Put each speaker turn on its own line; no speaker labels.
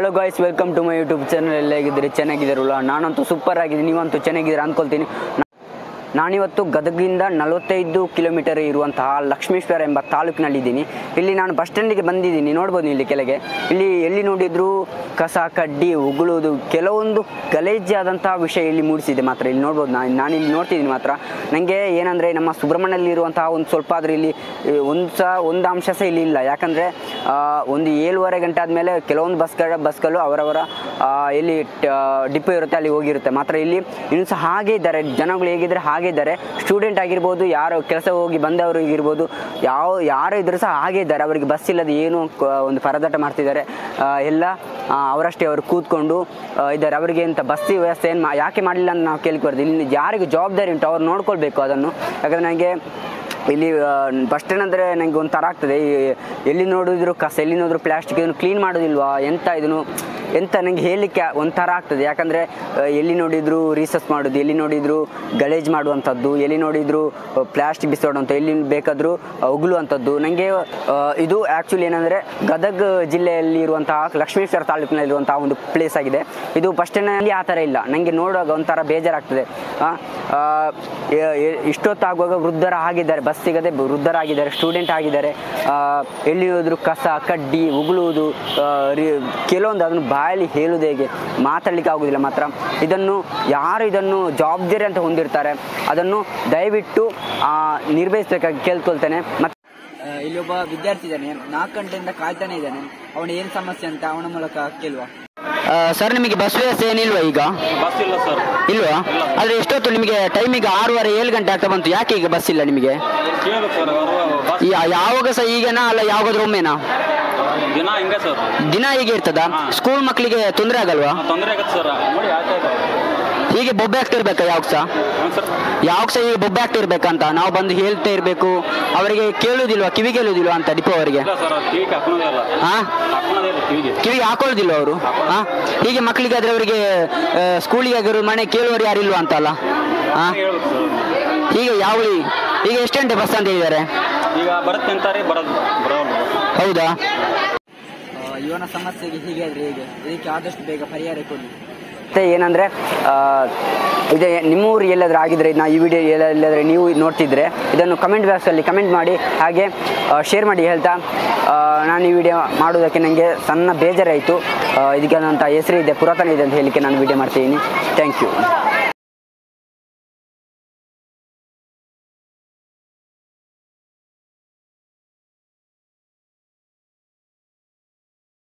Hello guys welcome to my YouTube channel ಎಲ್ಲ ಹೇಗಿದ್ದೀರಿ ಚೆನ್ನಾಗಿದ್ದೀರಲ್ಲ ನಾನಂತೂ ಸೂಪರ್ ಆಗಿದ್ದೀನಿ ನೀವಂತೂ ಚೆನ್ನಾಗಿದ್ದೀರಾ ಅಂದ್ಕೊಳ್ತೀನಿ ನಾನಿವತ್ತು ಗದಗಿಂದ ನಲವತ್ತೈದು ಕಿಲೋಮೀಟರ್ ಇರುವಂತಹ ಲಕ್ಷ್ಮೇಶ್ವರ ಎಂಬ ತಾಲೂಕಿನಲ್ಲಿದ್ದೀನಿ ಇಲ್ಲಿ ನಾನು ಬಸ್ ಸ್ಟ್ಯಾಂಡಿಗೆ ಬಂದಿದ್ದೀನಿ ನೋಡ್ಬೋದು ಇಲ್ಲಿ ಕೆಳಗೆ ಇಲ್ಲಿ ಎಲ್ಲಿ ನೋಡಿದ್ರು ಕಸ ಕಡ್ಡಿ ಉಗುಳುವುದು ಕೆಲವೊಂದು ಗಲೇಜಾದಂತಹ ವಿಷಯ ಇಲ್ಲಿ ಮೂಡಿಸಿದೆ ಮಾತ್ರ ಇಲ್ಲಿ ನೋಡ್ಬೋದು ನಾನು ನಾನು ಇಲ್ಲಿ ನೋಡ್ತಿದ್ದೀನಿ ಮಾತ್ರ ನನಗೆ ಏನಂದರೆ ನಮ್ಮ ಸುಬ್ರಹ್ಮಣ್ಯಲ್ಲಿ ಇರುವಂತಹ ಒಂದು ಸ್ವಲ್ಪ ಆದರೂ ಇಲ್ಲಿ ಈ, ಒಂದು ಸಹ ಒಂದು ಅಂಶ ಸಹ ಇಲ್ಲಿ ಇಲ್ಲ ಯಾಕಂದರೆ ಒಂದು ಏಳುವರೆ ಗಂಟೆ ಆದಮೇಲೆ ಕೆಲವೊಂದು ಬಸ್ಗಳ ಬಸ್ಗಳು ಅವರವರ ಆ, ಎಲ್ಲಿ ಡಿಪೋ ಇರುತ್ತೆ ಅಲ್ಲಿ ಹೋಗಿರುತ್ತೆ ಮಾತ್ರ ಇಲ್ಲಿ ಇನ್ನೂ ಸಹ ಹಾಗೆ ಇದ್ದಾರೆ ಜನಗಳು ಹೇಗಿದ್ದಾರೆ ಹಾಗೆ ಇದ್ದಾರೆ ಸ್ಟೂಡೆಂಟ್ ಆಗಿರ್ಬೋದು ಯಾರು ಕೆಲಸ ಹೋಗಿ ಬಂದವರು ಆಗಿರ್ಬೋದು ಯಾವ ಯಾರು ಇದ್ರೂ ಸಹ ಹಾಗೆ ಇದ್ದಾರೆ ಅವರಿಗೆ ಬಸ್ ಇಲ್ಲದೆ ಏನು ಕ- ಒಂದು ಪರದಾಟ ಮಾಡ್ತಿದ್ದಾರೆ ಆ, ಎಲ್ಲ ಆ, ಅವರಷ್ಟೇ ಅವರು ಕೂತ್ಕೊಂಡು ಆ, ಇದ್ದಾರೆ ಅವರಿಗೆ ಎಂತ ಬಸ್ ವ್ಯವಸ್ಥೆ ಏನು ಯಾಕೆ ಮಾಡಲಿಲ್ಲ ಅಂತ ನಾವು ಕೇಳ್ಕೊಡ್ದು ಇಲ್ಲಿ ಯಾರಿಗೆ ಜವಾಬ್ದಾರಿ ಉಂಟು ಅವ್ರು ನೋಡ್ಕೊಳ್ಬೇಕು ಅದನ್ನು ಯಾಕಂದರೆ ನನಗೆ ಇಲ್ಲಿ ಬಸ್ ಸ್ಟ್ಯಾಂಡ್ ಅಂದರೆ ನನಗೆ ಒಂಥರ ಆಗ್ತದೆ ಈ ಎಲ್ಲಿ ನೋಡಿದ್ರು ಕಸ ಎಲ್ಲಿ ನೋಡಿದ್ರು ಪ್ಲಾಸ್ಟಿಕ್ ಇದನ್ನು ಕ್ಲೀನ್ ಮಾಡೋದಿಲ್ವಾ ಎಂತ ಇದನ್ನು ಎಂತ ನನಗೆ ಹೇಳಲಿಕ್ಕೆ ಒಂಥರ ಆಗ್ತದೆ ಯಾಕಂದರೆ ಎಲ್ಲಿ ನೋಡಿದ್ರು ರೀಸರ್ಚ್ ಮಾಡೋದು ಎಲ್ಲಿ ನೋಡಿದ್ರು ಗಲೇಜ್ ಮಾಡುವಂಥದ್ದು ಎಲ್ಲಿ ನೋಡಿದ್ರು ಪ್ಲಾಸ್ಟಿಕ್ ಬಿಸಾಡುವಂಥ ಎಲ್ಲಿ ಬೇಕಾದರೂ ಉಗುಳುವಂಥದ್ದು ನನಗೆ ಇದು ಆ್ಯಕ್ಚುಲಿ ಏನಂದರೆ ಗದಗ ಜಿಲ್ಲೆಯಲ್ಲಿ ಇರುವಂತಹ ಲಕ್ಷ್ಮೇಶ್ವರ ತಾಲೂಕಿನಲ್ಲಿರುವಂತಹ ಒಂದು ಪ್ಲೇಸ್ ಆಗಿದೆ ಇದು ಬಸ್ ಸ್ಟ್ಯಾಂಡ್ನಲ್ಲಿ ಆ ಥರ ಇಲ್ಲ ನನಗೆ ನೋಡುವಾಗ ಒಂಥರ ಬೇಜಾರಾಗ್ತದೆ ಆ, ಆ, ಎ- ಎ- ಇಷ್ಟೊತ್ತಾಗುವಾಗ ವೃದ್ಧರ ಆಗಿದ್ದಾರೆ ಬಸ್ ಸಿಗದೆ ವೃದ್ಧರಾಗಿದ್ದಾರೆ ಸ್ಟೂಡೆಂಟ್ ಆಗಿದ್ದಾರೆ ಆ, ಎಲ್ಲಿ ಹೋದ್ರು ಕಸ ಕಡ್ಡಿ ಉಗುಳುವುದು ಆ, ರಿ- ಕೆಲವೊಂದು ಅದನ್ನು ಬಾಯಲ್ಲಿ ಹೇಳುವುದು ಹೇಗೆ ಮಾತಾಡಲಿಕ್ಕೆ ಆಗೋದಿಲ್ಲ ಮಾತ್ರ ಇದನ್ನು ಯಾರು ಇದನ್ನು ಜವಾಬ್ದಾರಿ ಅಂತ ಹೊಂದಿರ್ತಾರೆ ಅದನ್ನು ದಯವಿಟ್ಟು ಆ, ನಿರ್ವಹಿಸಬೇಕಾಗಿ ಕೇಳ್ಕೊಳ್ತೇನೆ ಮತ್ತು ಇಲ್ಲಿ ಒಬ್ಬ ವಿದ್ಯಾರ್ಥಿ ಇದ್ದಾನೆ ನಾಲ್ಕು ಗಂಟೆಯಿಂದ ಕಾಯ್ತಾನೆ ಇದ್ದಾನೆ ಅವನ ಏನು ಸಮಸ್ಯೆ ಅಂತ ಅವನ ಮೂಲಕ ಕೇಳುವ ಸರ್ ನಿಮಗೆ ಬಸ್ ವ್ಯವಸ್ಥೆ ಏನಿಲ್ವಾ ಈಗ
ಬಸ್ ಇಲ್ಲ ಸರ್
ಇಲ್ವಾ ಆದ್ರೆ ಎಷ್ಟೊತ್ತು ನಿಮಗೆ ಟೈಮಿಗೆ ಆರೂವರೆ ಏಳು ಗಂಟೆ ಆಗ್ತಾ ಬಂತು ಯಾಕೆ ಈಗ ಬಸ್ ಇಲ್ಲ ನಿಮಗೆ
ಕೇಳು ಸರ್ ಅವರು ಬಸ್
ಯಾ- ಯಾವಾಗ ಸಹ ಈಗನಾ ಅಲ್ಲ ಯಾವಾಗಾದ್ರೂ ಒಮ್ಮೆನಾ
ದಿನ ಹಿಂಗೆ ಸರ್
ದಿನ ಹೀಗೆ ಇರ್ತದ
ಹಾ.
ಸ್ಕೂಲ್ ಮಕ್ಕಳಿಗೆ ತೊಂದರೆ ಆಗಲ್ವಾ
ತೊಂದರೆ ಆಗತ್ತೆ ಸರ್ ನೋಡಿ ಆಯ್ತಾ ಇದೆ
ಹೀಗೆ ಬೊಬ್ಬೆ ಆಗ್ತಾ ಇರ್ಬೇಕಾ ಯಾವಾಗ ಸಹ
ಹ್ಞೂ ಸರ್
ಯಾವಾಗ ಸಹ ಹೀಗೆ ಬೊಬ್ಬೆ ಆಗ್ತಾ ಇರ್ಬೇಕಂತ ನಾವು ಬಂದು ಹೇಳ್ತಾ ಇರ್ಬೇಕು ಅವರಿಗೆ ಕೇಳುವುದಿಲ್ವಾ ಕಿವಿ ಕೇಳುವುದಿಲ್ವಾ ಅಂತ ಡಿಪೋ ಅವರಿಗೆ
ಇಲ್ಲ ಸರ್ ಕಿವಿಗೆ ಹಾಕೋದೇ ಇಲ್ಲ
ಹಾ
ಹಾಕೋದೇ ಇಲ್ಲ ಕಿವಿಗೆ
ಕಿವಿಗೆ ಹಾಕೊಳ್ಳೋದಿಲ್ಲ ಅವರು ಹಾ ಹೀಗೆ ಮಕ್ಕಳಿಗೆ ಆದ್ರೆ ಅವರಿಗೆ ಸ್ಕೂಲಿಗೆ ಆಗಿರೋ ಮನೆ ಕೇಳುವವರು ಯಾರಿಲ್ವಾ ಅಂತ ಅಲ್ಲ ಹಾ
ಹೇಳ್ಬೇಕು ಸರ್
ಹೀಗೆ ಯಾವ ಈಗ ಎಷ್ಟು ಗಂಟೆ ಬಸ್ ಅಂತ ಹೇಳಿದ್ದಾರೆ
ಈಗ ಬರುತ್ತೆ ಅಂತಾರೆ ಬರೋದು ಬರೋಲ್ಲ
ಹೌದಾ ಇವನ ಸಮಸ್ಯೆಗೆ ಹೀಗೆ ಆದರೆ ಹೇಗೆ ಇದಕ್ಕೆ ಆದಷ್ಟು ಬೇಗ ಪರಿಹಾರ ಕೊಡಿ ಮತ್ತೆ ಏನಂದರೆ ಇದು ನಿಮ್ಮ ಊರು ಎಲ್ಲಾದರೂ ಆಗಿದ್ರೆ ನಾ ಈ ವಿಡಿಯೋ ಎಲ್ಲಾದರೆ ನೀವು ನೋಡ್ತಿದ್ರೆ ಇದನ್ನು ಕಮೆಂಟ್ ಬಾಕ್ಸಲ್ಲಿ ಕಮೆಂಟ್ ಮಾಡಿ ಹಾಗೆ ಶೇರ್ ಮಾಡಿ ಹೇಳ್ತಾ ಆ, ನಾನು ಈ ವಿಡಿಯೋ ಮಾಡೋದಕ್ಕೆ ನನಗೆ ಸಣ್ಣ ಬೇಜಾರಾಯಿತು ಇದಕ್ಕೆ ನಂತ ಹೆಸರು ಇದೆ ಪುರಾತನ ಇದೆ ಅಂತ ಹೇಳಲಿಕ್ಕೆ ನಾನು ವಿಡಿಯೋ ಮಾಡ್ತಿದ್ದೀನಿ ಥ್ಯಾಂಕ್ ಯು